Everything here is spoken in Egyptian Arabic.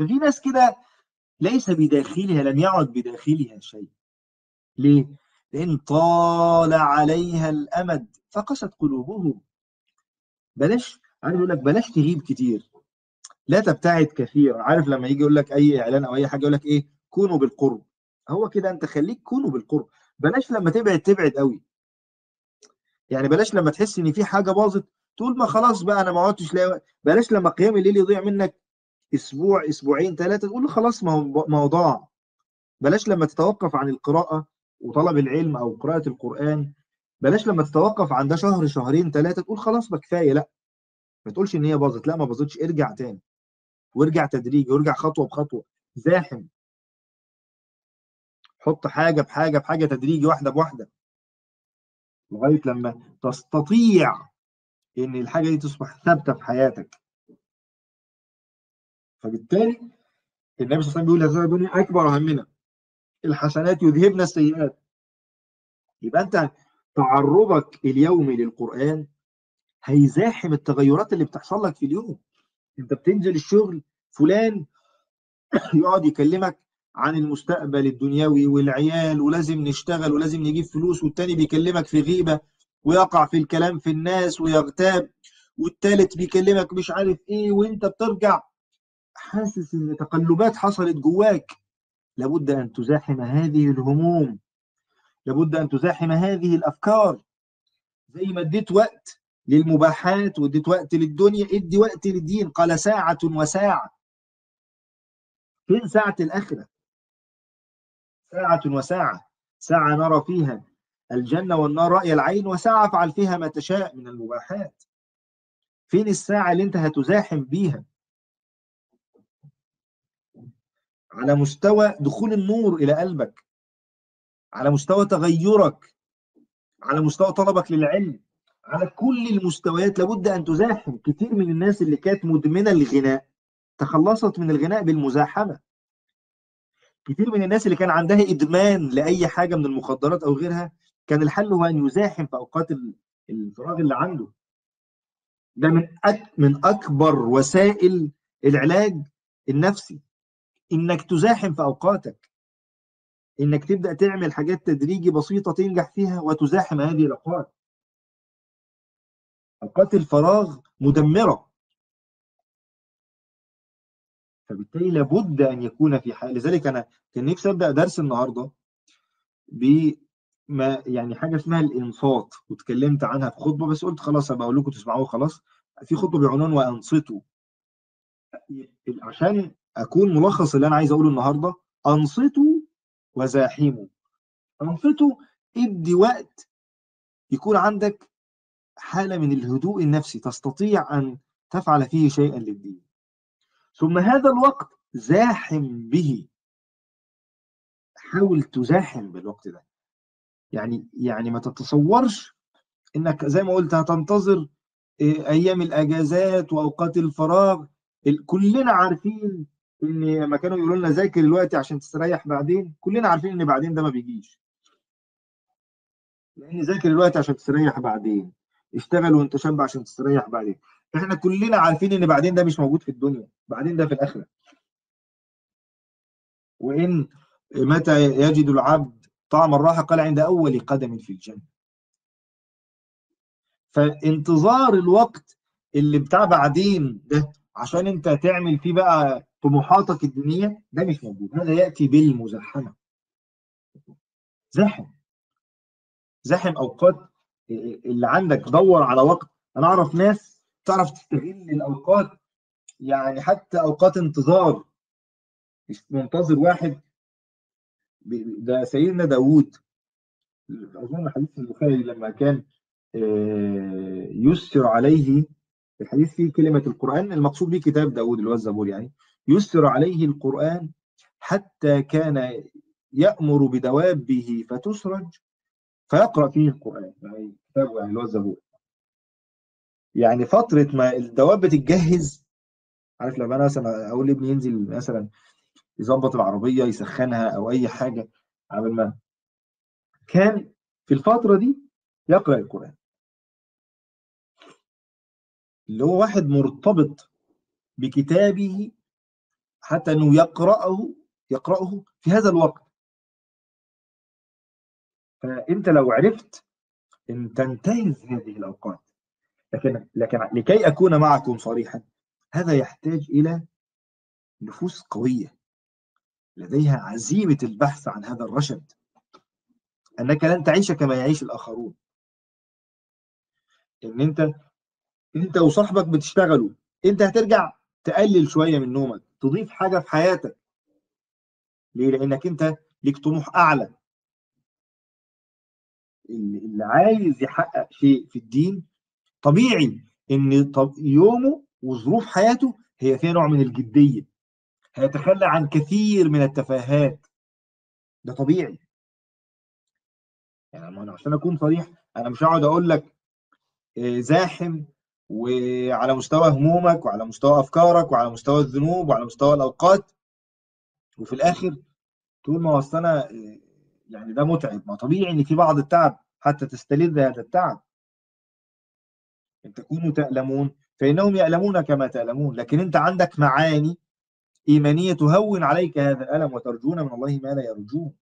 ففي ناس كده ليس بداخلها لم يعد بداخلها شيء ليه؟ لأن طال عليها الأمد فقست قلوبهم بلاش عارف يقول لك بلاش تغيب كتير لا تبتعد كثير عارف لما يجي يقول لك أي إعلان أو أي حاجة يقول لك إيه كونوا بالقرب هو كده أنت خليك كونوا بالقرب بلاش لما تبعد تبعد قوي يعني بلاش لما تحس ان في حاجه باظت تقول ما خلاص بقى انا ما عدتش لاقي وقت. بلاش لما قيام الليل يضيع منك اسبوع اسبوعين ثلاثه تقول خلاص ما هو ما هو ضاع بلاش لما تتوقف عن القراءه وطلب العلم او قراءه القران بلاش لما تتوقف عن ده شهر شهرين ثلاثه تقول خلاص بقى كفايه لا ما تقولش ان هي باظت لا ما باظتش ارجع تاني وارجع تدريجي وارجع خطوه بخطوه زاحم حط حاجه بحاجه بحاجه تدريجي واحده بواحده لغايه لما تستطيع ان الحاجه دي تصبح ثابته في حياتك فبالتالي النبي صلى الله عليه وسلم بيقول هذا الدنيا اكبر همنا الحسنات يذهبن السيئات يبقى انت تعرضك اليومي للقران هيزاحم التغيرات اللي بتحصل لك في اليوم انت بتنزل الشغل فلان يقعد يكلمك عن المستقبل الدنيوي والعيال ولازم نشتغل ولازم نجيب فلوس والتاني بيكلمك في غيبة ويقع في الكلام في الناس ويغتاب والتالت بيكلمك مش عارف ايه وانت بترجع حاسس ان تقلبات حصلت جواك لابد ان تزاحم هذه الهموم لابد ان تزاحم هذه الافكار زي ما اديت وقت للمباحات واديت وقت للدنيا ادي وقت للدين قال ساعة وساعة فين ساعة الآخرة ساعة وساعة ساعة نرى فيها الجنة والنار رأي العين وساعة افعل فيها ما تشاء من المباحات فين الساعة اللي انت هتزاحم بيها على مستوى دخول النور إلى قلبك على مستوى تغيرك على مستوى طلبك للعلم على كل المستويات لابد أن تزاحم كتير من الناس اللي كانت مدمنة للغناء تخلصت من الغناء بالمزاحمة كتير من الناس اللي كان عندها إدمان لأي حاجة من المخدرات أو غيرها كان الحل هو أن يزاحم في أوقات الفراغ اللي عنده ده من أك من أكبر وسائل العلاج النفسي إنك تزاحم في أوقاتك إنك تبدأ تعمل حاجات تدريجي بسيطة تنجح فيها وتزاحم هذه الأوقات أوقات الفراغ مدمرة فبالتالي لابد ان يكون في حال لذلك انا كان نفسي ابدا درس النهارده بما يعني حاجه اسمها الانصات واتكلمت عنها في خطبه بس قلت خلاص هبقى اقول لكم تسمعوها خلاص في خطبه بعنوان وانصتوا عشان اكون ملخص اللي انا عايز اقوله النهارده انصتوا وزاحموا انصتوا ادي وقت يكون عندك حاله من الهدوء النفسي تستطيع ان تفعل فيه شيئا للدين ثم هذا الوقت زاحم به حاول تزاحم بالوقت ده يعني يعني ما تتصورش انك زي ما قلت هتنتظر ايام الاجازات واوقات الفراغ كلنا عارفين ان لما كانوا يقولوا لنا ذاكر دلوقتي عشان تستريح بعدين كلنا عارفين ان بعدين ده ما بيجيش لان ذاكر دلوقتي عشان تستريح بعدين اشتغل وانت شاب عشان تستريح بعدين احنا كلنا عارفين ان بعدين ده مش موجود في الدنيا بعدين ده في الاخره وان متى يجد العبد طعم الراحه قال عند اول قدم في الجنه فانتظار الوقت اللي بتاع بعدين ده عشان انت تعمل فيه بقى طموحاتك الدينيه ده مش موجود هذا ياتي بالمزاحمه زحم زحم اوقات اللي عندك دور على وقت انا اعرف ناس تعرف تستغل الاوقات يعني حتى اوقات انتظار منتظر واحد ده سيدنا داوود اظن حديث البخاري لما كان يسر عليه الحديث فيه كلمة القرآن المقصود به كتاب داود اللي هو الزبور يعني يسر عليه القرآن حتى كان يأمر بدوابه فتسرج فيقرأ فيه القرآن يعني كتابه يعني اللي هو الزبور يعني فترة ما الدواب بتتجهز عارف لما انا مثلا اقول لابني ينزل مثلا يظبط العربية يسخنها او اي حاجة عمل ما كان في الفترة دي يقرأ القرآن اللي هو واحد مرتبط بكتابه حتى أنه يقرأه يقرأه في هذا الوقت فأنت لو عرفت أن تنتهز هذه الأوقات لكن لكن لكي أكون معكم صريحا هذا يحتاج إلى نفوس قوية لديها عزيمة البحث عن هذا الرشد أنك لن تعيش كما يعيش الآخرون إن أنت أنت وصاحبك بتشتغلوا أنت هترجع تقلل شوية من نومك تضيف حاجة في حياتك ليه؟ لأنك أنت ليك طموح أعلى اللي عايز يحقق شيء في الدين طبيعي ان يومه وظروف حياته هي فيها نوع من الجديه هيتخلى عن كثير من التفاهات ده طبيعي يعني انا عشان اكون صريح انا مش هقعد اقول لك آه، زاحم وعلى مستوى همومك وعلى مستوى افكارك وعلى مستوى الذنوب وعلى مستوى الاوقات وفي الاخر تقول ما اصل انا آه، يعني ده متعب ما طبيعي ان في بعض التعب حتى تستلذ هذا التعب ان تكونوا تألمون فإنهم يألمون كما تألمون لكن أنت عندك معاني إيمانية تهون عليك هذا الألم وترجون من الله ما لا يرجون